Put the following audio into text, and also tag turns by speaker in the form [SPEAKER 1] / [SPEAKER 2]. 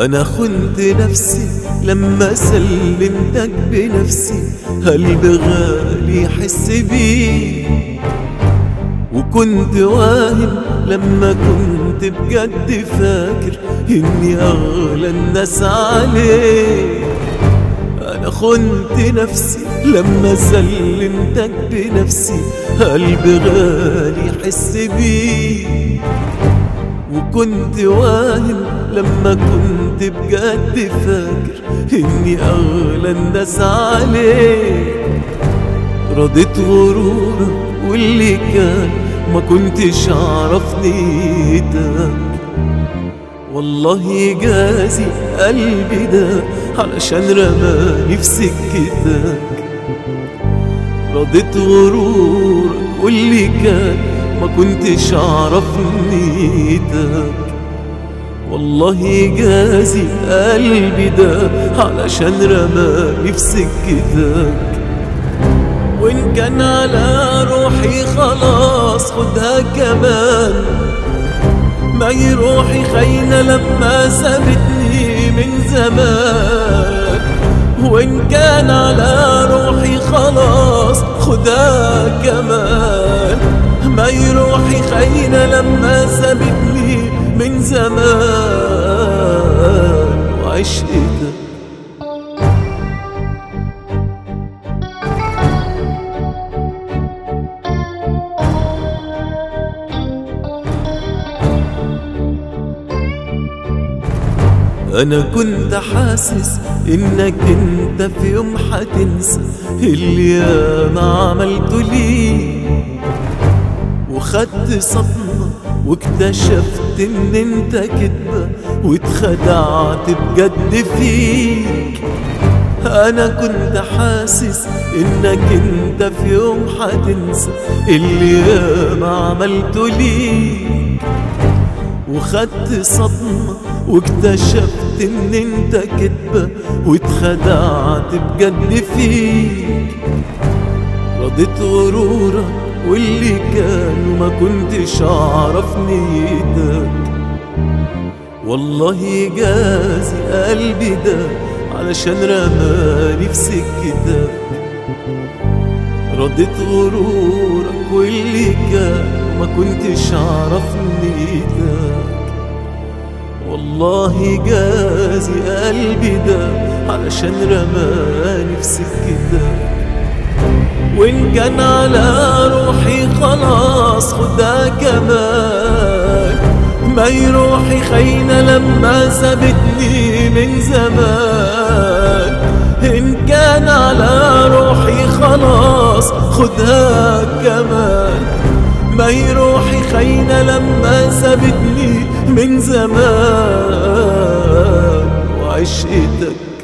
[SPEAKER 1] أنا خنت نفسي لما سلمتك بنفسي قلب غالي يحس بيه وكنت واهم لما كنت بجد فاكر إني أغلى الناس عليه أنا خنت نفسي لما سلمتك بنفسي قلب غالي يحس بيه وكنت واهم لما كنت بجد فاكر إني أغلى الناس عليك رضيت غرورك واللي كان ما كنتش أعرف نيتك والله يجازي قلبي ده علشان رماني في سكتك رضيت غرورك واللي كان ما كنتش أعرف نيتك والله يجازي قلبي ده علشان رماني في سكتك وإن كان على روحي خلاص خدها كمان ما روحي خاينة لما سابتني من زمان وإن كان على روحي خلاص خدها كمان ما روحي خاينة لما سابتني من زمان وعشقتك انا كنت حاسس انك انت في يوم حتنسى اللي انا عملته ليه وخدت صدمة واكتشفت ان انت كدبة واتخدعت بجد فيك انا كنت حاسس انك انت في يوم حتنسى اللي انا عملته ليك وخدت صدمة واكتشفت ان انت كدبة واتخدعت بجد فيك رضيت غرورك واللي كان وما كنتش اعرف نيتك والله يجازي قلبي ده علشان رماني في سكتك رضيت غرورك واللي كان وما كنتش اعرف نيتك والله جازي قلبي ده علشان رماني في سكتك وإن كان على روحي خلاص خدها كمان ما روحي خاينة لما سابتني من زمان إن كان على روحي خلاص خدها كمان ما روحي خاينة لما سابتني من زمان وعشقتك